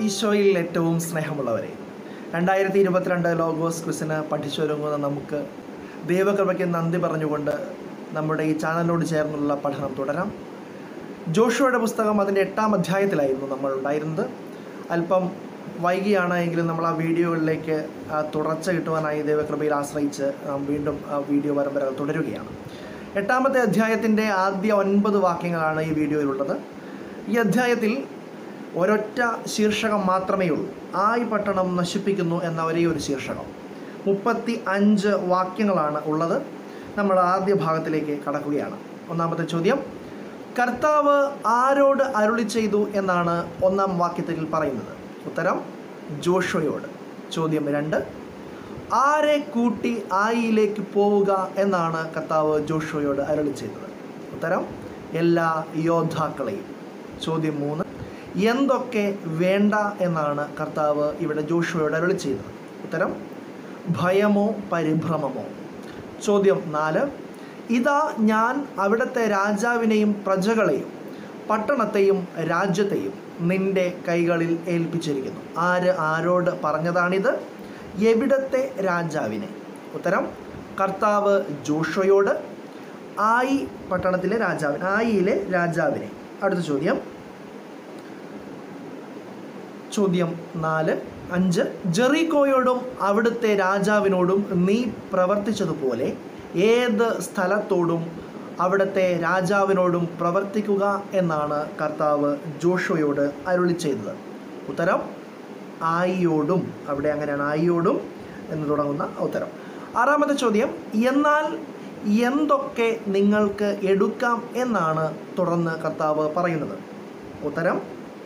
ഈശോയിൽ ഏറ്റവും സ്നേഹമുള്ളവരെ രണ്ടായിരത്തി ഇരുപത്തിരണ്ട് ലോഗോസ് ക്വിസിന് പഠിച്ചൊരുങ്ങുന്ന നമുക്ക് ദൈവകൃപയ്ക്ക് നന്ദി പറഞ്ഞുകൊണ്ട് നമ്മുടെ ഈ ചാനലിനോട് ചേർന്നുള്ള പഠനം തുടരാം ജോഷുവയുടെ പുസ്തകം അതിൻ്റെ എട്ടാം അധ്യായത്തിലായിരുന്നു നമ്മൾ ഉണ്ടായിരുന്നത് അല്പം വൈകിയാണ് എങ്കിലും നമ്മൾ ആ വീഡിയോകളിലേക്ക് ആ തുടർച്ച കിട്ടുവാനായി ദൈവകൃപയിൽ ആശ്രയിച്ച് നാം വീണ്ടും ആ വീഡിയോ പരമ്പരകൾ തുടരുകയാണ് എട്ടാമത്തെ അധ്യായത്തിൻ്റെ ആദ്യ ഒൻപത് വാക്യങ്ങളാണ് ഈ വീഡിയോയിലുള്ളത് ഈ അധ്യായത്തിൽ ഒരൊറ്റ ശീർഷകം മാത്രമേ ഉള്ളൂ ആയി പട്ടണം നശിപ്പിക്കുന്നു എന്ന ഒരേ ഒരു ശീർഷകം മുപ്പത്തി അഞ്ച് വാക്യങ്ങളാണ് ഉള്ളത് നമ്മൾ ആദ്യ ഭാഗത്തിലേക്ക് കടക്കുകയാണ് ഒന്നാമത്തെ ചോദ്യം കർത്താവ് ആരോട് അരുളി ചെയ്തു എന്നാണ് ഒന്നാം വാക്യത്തിൽ പറയുന്നത് ഉത്തരം ജോഷോയോട് ചോദ്യം രണ്ട് ആരെ കൂട്ടി ആയിയിലേക്ക് പോവുക എന്നാണ് കർത്താവ് ജോഷോയോട് അരുളി ചെയ്തത് ഉത്തരം എല്ലാ യോദ്ധാക്കളെയും ചോദ്യം മൂന്ന് എന്തൊക്കെ വേണ്ട എന്നാണ് കർത്താവ് ഇവിടെ ജോഷുവയോട് അരുളി ചെയ്തത് ഉത്തരം ഭയമോ പരിഭ്രമമോ ചോദ്യം നാല് ഇതാ ഞാൻ അവിടുത്തെ രാജാവിനെയും പ്രജകളെയും പട്ടണത്തെയും രാജ്യത്തെയും നിന്റെ കൈകളിൽ ഏൽപ്പിച്ചിരിക്കുന്നു ആര് ആരോട് പറഞ്ഞതാണിത് എവിടത്തെ രാജാവിനെ ഉത്തരം കർത്താവ് ജോഷയോട് ആയി പട്ടണത്തിലെ രാജാവിന് ആയിയിലെ രാജാവിനെ അടുത്ത ചോദ്യം ചോദ്യം നാല് അഞ്ച് ജെറീക്കോയോടും അവിടുത്തെ രാജാവിനോടും നീ പ്രവർത്തിച്ചതുപോലെ ഏത് സ്ഥലത്തോടും അവിടുത്തെ രാജാവിനോടും പ്രവർത്തിക്കുക എന്നാണ് കർത്താവ് ജോഷോയോട് അരുളി ചെയ്തത് ഉത്തരം ആയിയോടും അവിടെ അങ്ങനെയാണ് ആയിയോടും എന്ന് തുടങ്ങുന്ന ഉത്തരം ആറാമത്തെ ചോദ്യം എന്നാൽ എന്തൊക്കെ നിങ്ങൾക്ക് എടുക്കാം എന്നാണ് തുടർന്ന് കർത്താവ് പറയുന്നത് ഉത്തരം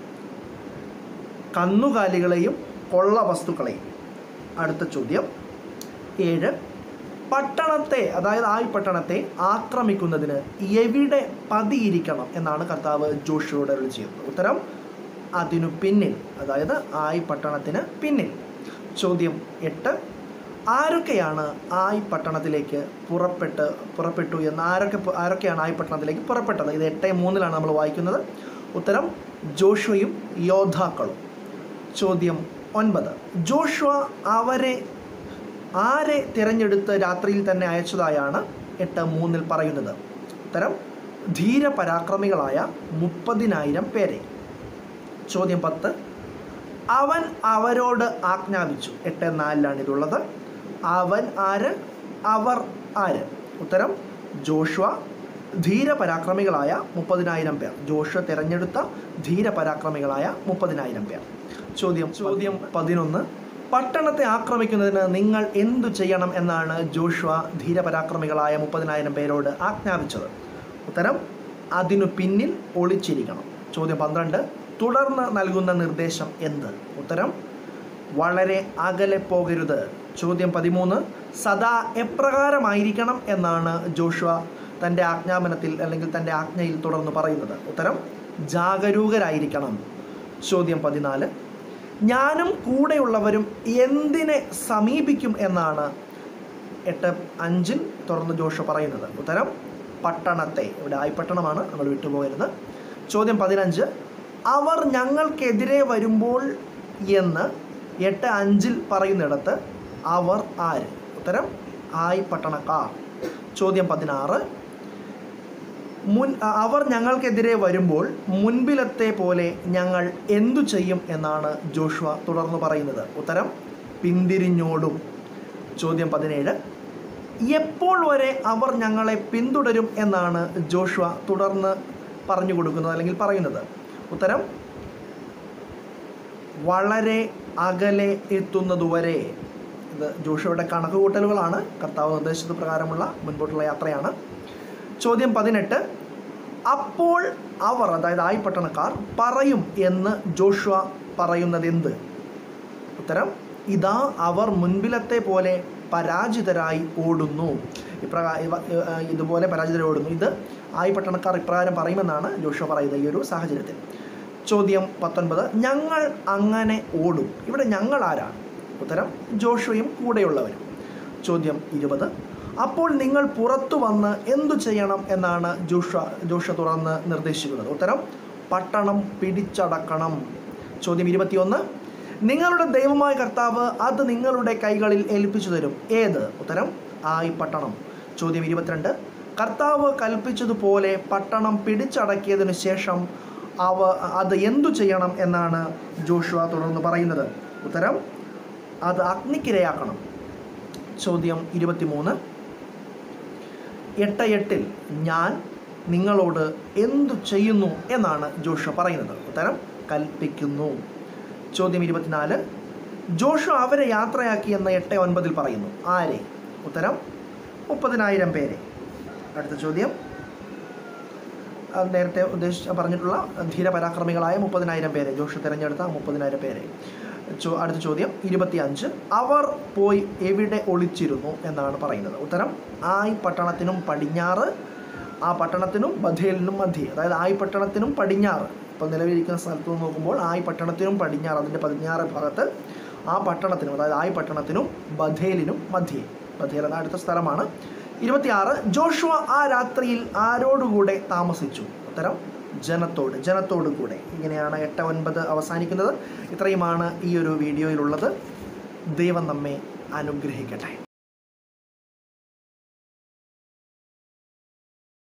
കന്നുകാലികളെയും കൊള്ള വസ്തുക്കളെയും അടുത്ത ചോദ്യം ഏഴ് പട്ടണത്തെ അതായത് ആയി പട്ടണത്തെ ആക്രമിക്കുന്നതിന് എവിടെ പതിയിരിക്കണം എന്നാണ് കർത്താവ് ജോഷിയോട് അരുളി ചെയ്യുന്നത് ഉത്തരം അതിനു പിന്നിൽ അതായത് ആയി പട്ടണത്തിന് പിന്നിൽ ചോദ്യം എട്ട് ആരൊക്കെയാണ് ആയി പട്ടണത്തിലേക്ക് പുറപ്പെട്ട് പുറപ്പെട്ടു എന്ന് ആരൊക്കെ ആരൊക്കെയാണ് ആയി പട്ടണത്തിലേക്ക് പുറപ്പെട്ടത് ഇത് എട്ട് മൂന്നിലാണ് നമ്മൾ വായിക്കുന്നത് ഉത്തരം ജോഷുവയും യോദ്ധാക്കളും ചോദ്യം ഒൻപത് ജോഷുവ അവരെ ആരെ തിരഞ്ഞെടുത്ത് രാത്രിയിൽ തന്നെ അയച്ചതായാണ് എട്ട് മൂന്നിൽ പറയുന്നത് ഉത്തരം ധീരപരാക്രമികളായ മുപ്പതിനായിരം പേരെ ചോദ്യം പത്ത് അവൻ അവരോട് ആജ്ഞാപിച്ചു എട്ട് നാലിലാണ് ഇതുള്ളത് അവൻ ആര് അവർ ആര് ഉത്തരം ജോഷുവ ധീരപരാക്രമികളായ മുപ്പതിനായിരം പേർ ജോഷുവ തിരഞ്ഞെടുത്ത ധീരപരാക്രമികളായ മുപ്പതിനായിരം പേർ ചോദ്യം ചോദ്യം പതിനൊന്ന് പട്ടണത്തെ ആക്രമിക്കുന്നതിന് നിങ്ങൾ എന്തു ചെയ്യണം എന്നാണ് ജോഷുവ ധീരപരാക്രമികളായ മുപ്പതിനായിരം പേരോട് ആജ്ഞാപിച്ചത് ഉത്തരം അതിനു പിന്നിൽ ഒളിച്ചിരിക്കണം ചോദ്യം പന്ത്രണ്ട് തുടർന്ന് നൽകുന്ന നിർദ്ദേശം എന്ത് ഉത്തരം വളരെ അകലെ പോകരുത് ചോദ്യം പതിമൂന്ന് സദാ എപ്രകാരമായിരിക്കണം എന്നാണ് ജോഷുവ തൻ്റെ ആജ്ഞാപനത്തിൽ അല്ലെങ്കിൽ തൻ്റെ ആജ്ഞയിൽ തുടർന്ന് പറയുന്നത് ഉത്തരം ജാഗരൂകരായിരിക്കണം ചോദ്യം പതിനാല് ഞാനും കൂടെയുള്ളവരും എന്തിനെ സമീപിക്കും എന്നാണ് എട്ട് അഞ്ചിൽ തുറന്ന് ജോഷ പറയുന്നത് ഉത്തരം പട്ടണത്തെ ഇവിടെ ആയിപ്പട്ടണമാണ് നമ്മൾ വിട്ടുപോകരുത് ചോദ്യം പതിനഞ്ച് അവർ ഞങ്ങൾക്കെതിരെ വരുമ്പോൾ എന്ന് എട്ട് അഞ്ചിൽ പറയുന്നിടത്ത് അവർ ആര് ഉത്തരം ആയി പട്ടണക്കാർ ചോദ്യം പതിനാറ് മുൻ അവർ ഞങ്ങൾക്കെതിരെ വരുമ്പോൾ മുൻപിലത്തെ പോലെ ഞങ്ങൾ എന്തു ചെയ്യും എന്നാണ് ജോഷുവ തുടർന്ന് പറയുന്നത് ഉത്തരം പിന്തിരിഞ്ഞോടും ചോദ്യം പതിനേഴ് എപ്പോൾ വരെ അവർ ഞങ്ങളെ പിന്തുടരും എന്നാണ് ജോഷുവ തുടർന്ന് പറഞ്ഞു കൊടുക്കുന്നത് അല്ലെങ്കിൽ പറയുന്നത് ഉത്തരം വളരെ അകലെ എത്തുന്നതുവരെ ഇത് ജോഷുവയുടെ കണക്കുകൂട്ടലുകളാണ് കർത്താവ് നിർദ്ദേശിച്ചത് പ്രകാരമുള്ള മുൻപോട്ടുള്ള യാത്രയാണ് ചോദ്യം പതിനെട്ട് അപ്പോൾ അവർ അതായത് ആയി പട്ടണക്കാർ പറയും എന്ന് ജോഷുവ പറയുന്നത് എന്ത് ഉത്തരം ഇതാ അവർ മുൻപിലത്തെ പോലെ പരാജിതരായി ഓടുന്നു ഇപ്രകാ ഇവ- ഏർ ഇതുപോലെ പരാജിതരായി ഓടുന്നു ഇത് ആയി പട്ടണക്കാർ ഇപ്രകാരം പറയുമെന്നാണ് ജോഷുവ പറയുന്നത് ഈ ഒരു സാഹചര്യത്തിൽ ചോദ്യം പത്തൊൻപത് ഞങ്ങൾ അങ്ങനെ ഓടും ഇവിടെ ഞങ്ങൾ ആരാണ് ഉത്തരം ജോഷുവയും കൂടെയുള്ളവരും ചോദ്യം ഇരുപത് അപ്പോൾ നിങ്ങൾ പുറത്തു വന്ന് എന്തു ചെയ്യണം എന്നാണ് ജോഷ ജോഷ തുറന്ന് നിർദ്ദേശിക്കുന്നത് ഉത്തരം പട്ടണം പിടിച്ചടക്കണം ചോദ്യം ഇരുപത്തിയൊന്ന് നിങ്ങളുടെ ദൈവമായ കർത്താവ് അത് നിങ്ങളുടെ കൈകളിൽ ഏൽപ്പിച്ചു തരും ഏത് ഉത്തരം ആയി പട്ടണം ചോദ്യം ഇരുപത്തിരണ്ട് കർത്താവ് കൽപ്പിച്ചതുപോലെ പട്ടണം പിടിച്ചടക്കിയതിനു ശേഷം അവ അത് എന്തു ചെയ്യണം എന്നാണ് ജോഷുവ തുടർന്ന് പറയുന്നത് ഉത്തരം അത് അഗ്നിക്കിരയാക്കണം ചോദ്യം ഇരുപത്തിമൂന്ന് എട്ട് എട്ടിൽ ഞാൻ നിങ്ങളോട് എന്തു ചെയ്യുന്നു എന്നാണ് ജോഷു പറയുന്നത് ഉത്തരം കൽപ്പിക്കുന്നു ചോദ്യം ഇരുപത്തിനാല് ജോഷു അവരെ യാത്രയാക്കി എന്ന് എട്ട് ഒൻപതിൽ പറയുന്നു ആരെ ഉത്തരം മുപ്പതിനായിരം പേരെ അടുത്ത ചോദ്യം അത് നേരത്തെ ഉദ്ദേശിച്ച പറഞ്ഞിട്ടുള്ള ധീരപരാക്രമികളായ മുപ്പതിനായിരം പേരെ ജോഷു തിരഞ്ഞെടുത്ത മുപ്പതിനായിരം പേരെ ചോ അടുത്ത ചോദ്യം ഇരുപത്തിയഞ്ച് അവർ പോയി എവിടെ ഒളിച്ചിരുന്നു എന്നാണ് പറയുന്നത് ഉത്തരം ആയി പട്ടണത്തിനും പടിഞ്ഞാറ് ആ പട്ടണത്തിനും ബഥേലിനും മധ്യേ അതായത് ആയി പട്ടണത്തിനും പടിഞ്ഞാറ് ഇപ്പോൾ നിലവിലിരിക്കുന്ന സ്ഥലത്ത് നിന്ന് നോക്കുമ്പോൾ ആയി പട്ടണത്തിനും പടിഞ്ഞാറ് അതിൻ്റെ പടിഞ്ഞാറ് ഭാഗത്ത് ആ പട്ടണത്തിനും അതായത് ആയി പട്ടണത്തിനും ബഥേലിനും മധ്യേ ബഥേൽ എന്ന അടുത്ത സ്ഥലമാണ് ഇരുപത്തിയാറ് ജോഷുവ ആ രാത്രിയിൽ ആരോടുകൂടെ താമസിച്ചു ഉത്തരം ജനത്തോട് ജനത്തോട് കൂടെ ഇങ്ങനെയാണ് എട്ട് ഒൻപത് അവസാനിക്കുന്നത് ഇത്രയുമാണ് ഈ ഒരു വീഡിയോയിലുള്ളത് ദൈവം നമ്മെ അനുഗ്രഹിക്കട്ടെ